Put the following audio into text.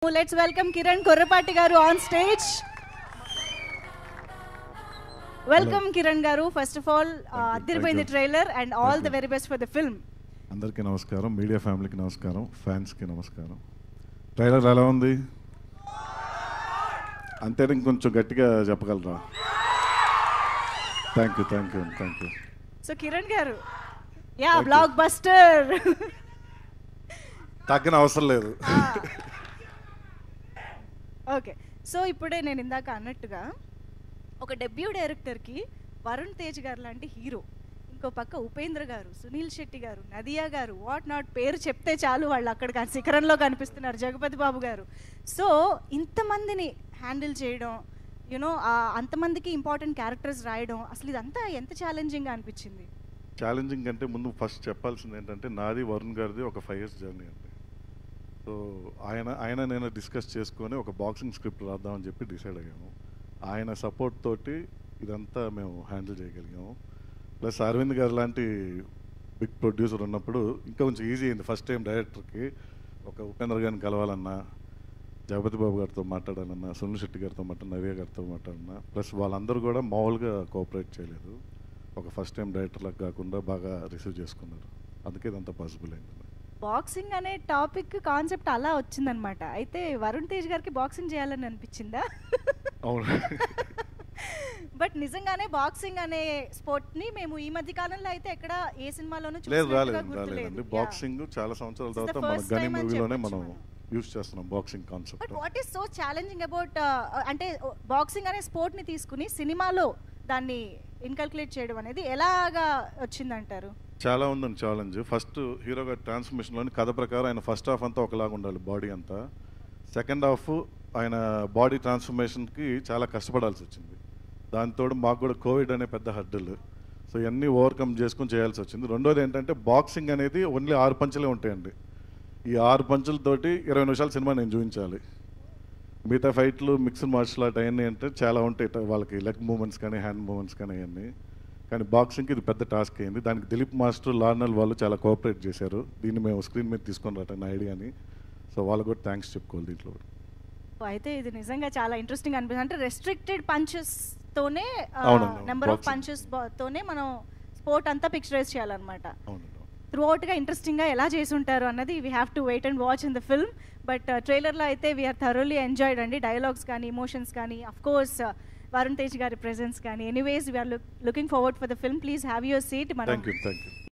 Let's welcome Kiran Korrapati గారు on stage welcome Kiran garu first of all అద్దరిపోయింది Thank you. Trailer and all Thank the you. Very best for the film అందరికీ నమస్కారం media ఫ్యామిలీకి నమస్కారం ఫ్యాన్స్కి నమస్కారం ట్రైలర్ ఎలా ఉంది అంతే ఇంకొంచెం గట్టిగా చెప్పగలరా thank you thank you thank you so Kiran garu yeah Thank you. Blockbuster తగ్గన అవసరం లేదు ఓకే సో ఇప్పుడే నేను ఇందాక అన్నట్టుగా ఒక డెబ్యూ డైరెక్టర్కి వరుణ్ తేజ్ గారు లాంటి హీరో ఇంకో పక్క ఉపేంద్ర గారు సునీల్ శెట్టి గారు నదియా గారు వాట్ నాట్ పేరు చెప్తే చాలు వాళ్ళు అక్కడ కా- శిఖరంలో కనిపిస్తున్నారు జగపతి బాబు గారు సో ఇంతమందిని హ్యాండిల్ చేయడం యూనో అంతమందికి ఇంపార్టెంట్ క్యారెక్టర్స్ రాయడం అసలు ఇదంతా ఎంత ఛాలెంజింగ్గా అనిపించింది ఛాలెంజింగ్ అంటే ముందు ఫస్ట్ చెప్పాల్సింది ఏంటంటే నాది వరుణ్ గారిది ఒక ఫైవ్ ఇయర్స్ జర్నీ అండి సో ఆయన ఆయన నేను డిస్కస్ చేసుకొని ఒక బాక్సింగ్ స్క్రిప్ట్ రాద్దామని చెప్పి డిసైడ్ అయ్యాము ఆయన సపోర్ట్ తోటి ఇదంతా మేము హ్యాండిల్ చేయగలిగాము ప్లస్ అరవింద్ గారు లాంటి బిగ్ ప్రొడ్యూసర్ ఉన్నప్పుడు ఇంకా కొంచెం ఈజీ అయింది ఫస్ట్ టైం డైరెక్టర్కి ఒక ఉపేంద్ర గారిని కలవాలన్నా జగపతి బాబు గారితో మాట్లాడాలన్నా సునీల్ శెట్టి గారితో మాట్లాడి నవ్య గారితో మాట్లాడినా ప్లస్ వాళ్ళందరూ కూడా మామూలుగా కోఆపరేట్ చేయలేదు ఒక ఫస్ట్ టైం డైరెక్టర్లకు కాకుండా బాగా రిసీవ్ చేసుకున్నారు అందుకే ఇదంతా పాసిబుల్ అయింది బాక్సింగ్ అనే టాపిక్ కాన్సెప్ట్ అలా వచ్చిందనమాట అయితే వరుణ్ తేజ్ గారికి బాక్సింగ్ చేయాలని అనిపించిందా అవును బట్ నిజంగానే బాక్సింగ్ అనే స్పోర్ట్ ని మేము ఈ మధ్య కాలంలో అయితే ఎక్కడ ఏ సినిమాలోనూ లేదు చూసినట్టుగా రాలేదు గుర్తులేదు. రాలేదండి Yeah. బాక్సింగ్ చాలా సంవత్సరాల This is the తర్వాత మన first గని time అని మూవీలోనే చెప్పొచ్చు మనం మనం. యూస్ చేస్తున్నాం boxing but concept what is so challenging about అంటే బాక్సింగ్ అనే స్పోర్ట్ ని తీసుకుని సినిమాలో దాన్ని ఇన్కల్కులేట్ చేయడం అనేది ఎలాగా వచ్చిందంటారు చాలా ఉందండి ఛాలెంజ్ ఫస్ట్ హీరో గారి ట్రాన్స్ఫర్మేషన్లోని కథ ప్రకారం ఆయన ఫస్ట్ హాఫ్ అంతా ఒకలాగా ఉండాలి బాడీ అంతా సెకండ్ హాఫ్ ఆయన బాడీ ట్రాన్స్ఫర్మేషన్కి చాలా కష్టపడాల్సి వచ్చింది దాంతో మాకు కూడా కోవిడ్ అనే పెద్ద హడ్డల్ సో ఇవన్నీ ఓవర్కమ్ చేసుకొని చేయాల్సి వచ్చింది రెండోది ఏంటంటే బాక్సింగ్ అనేది ఓన్లీ ఆరు పంచులే ఉంటాయండి ఈ ఆరు పంచులతోటి ఇరవై నిమిషాల సినిమా నేను చూపించాలి మిగతా ఫైట్లు మిక్స్డ్ మార్షల్ ఆర్ట్ అవన్నీ అంటే చాలా ఉంటాయి ఇట్లా వాళ్ళకి లెగ్ మూమెంట్స్ కానీ హ్యాండ్ మూమెంట్స్ కానీ అవన్నీ కానీ బాక్సింగ్కి ఇది పెద్ద టాస్క్ అయింది దానికి దిలీప్ మాస్టర్ లార్నల్ వాళ్ళు చాలా కోఆపరేట్ చేశారు దీన్ని మేము స్క్రీన్ మీద తీసుకొని రావటం ఐడియాని సో వాళ్ళకు కూడా థ్యాంక్స్ చెప్పుకోవాలి దీంట్లో కూడా ఓ, అయితే ఇది నిజంగా చాలా ఇంట్రెస్టింగ్ అనిపిస్తుంది అంటే రెస్ట్రిక్టెడ్ పంచెస్ తోనే అవునండి, అవును. Number of Boxing. పంచెస్ తోనే మనం స్పోర్ట్ అంతా పిక్చరైజ్ చేయాలన్నమాట అవునండి త్రూ అవుట్గా ఇంట్రెస్టింగ్గా ఎలా చేసి ఉంటారు అన్నది we have to wait and watch in the film but ట్రైలర్లో అయితే వీఆర్ థరోలీ ఎంజాయ్డ్ అండి డైలాగ్స్ కానీ ఇమోషన్స్ కానీ అఫ్ కోర్స్ వరుణ్ తేజ్ గారి ప్రెజెన్స్ కానీ anyways we're looking forward for the film please have your seat మనం థ్యాంక్ యూ థ్యాంక్ యూ